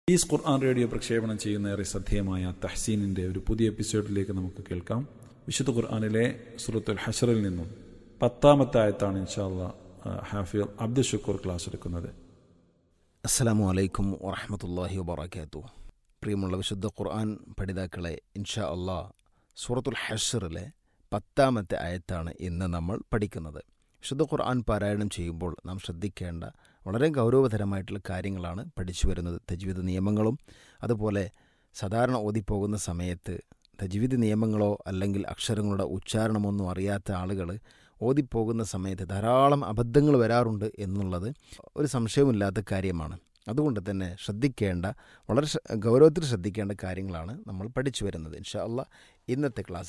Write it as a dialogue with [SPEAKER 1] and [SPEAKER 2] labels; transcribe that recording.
[SPEAKER 1] is Quran radio പ്രക്ഷേപണം ചെയ്യുന്ന ഏറെ ശ്രദ്ധേയമായ തഹ്സീനിന്റെ ഒരു പുതിയ എപ്പിസോഡിലേക്ക് നമുക്ക് കേൾക്കാം വിശുദ്ധ ഖുർആാനിലെ സുറത്തുൽ ഹഷറിൽ നിന്നും പത്താമത്തെ ആയത്താണ് ഇൻഷാല്ല ഹാഫിൽ അബ്ദുൽ ഷുക്കൂർ ക്ലാസ് എടുക്കുന്നത്
[SPEAKER 2] അസ്സലാമു അലൈക്കും വറഹമത്തല്ലാഹി വബർക്കാത്തു പ്രിയമുള്ള വിശുദ്ധ ഖുർആൻ പഠിതാക്കളെ ഇൻഷാ അള്ളാ സൂറത്തുൽ ഹഷറിലെ പത്താമത്തെ ആയത്താണ് ഇന്ന് നമ്മൾ പഠിക്കുന്നത് വിശുദ്ധ ഖുർആൻ പാരായണം ചെയ്യുമ്പോൾ നാം ശ്രദ്ധിക്കേണ്ട വളരെ ഗൗരവതരമായിട്ടുള്ള കാര്യങ്ങളാണ് പഠിച്ചു വരുന്നത് തജ്വീദ് നിയമങ്ങളും അതുപോലെ സാധാരണ ഓതിപ്പോകുന്ന സമയത്ത് തജ്വീദ് നിയമങ്ങളോ അല്ലെങ്കിൽ അക്ഷരങ്ങളുടെ ഉച്ചാരണമൊന്നും അറിയാത്ത ആളുകൾ ഓതിപ്പോകുന്ന സമയത്ത് ധാരാളം അബദ്ധങ്ങൾ വരാറുണ്ട് എന്നുള്ളത് ഒരു സംശയമില്ലാത്ത കാര്യമാണ് അതുകൊണ്ട് തന്നെ ശ്രദ്ധിക്കേണ്ട വളരെ ഗൗരവത്തിൽ ശ്രദ്ധിക്കേണ്ട കാര്യങ്ങളാണ് നമ്മൾ പഠിച്ചു വരുന്നത് ഇൻഷാ അള്ളാഹ് ഇന്നത്തെ ക്ലാസ്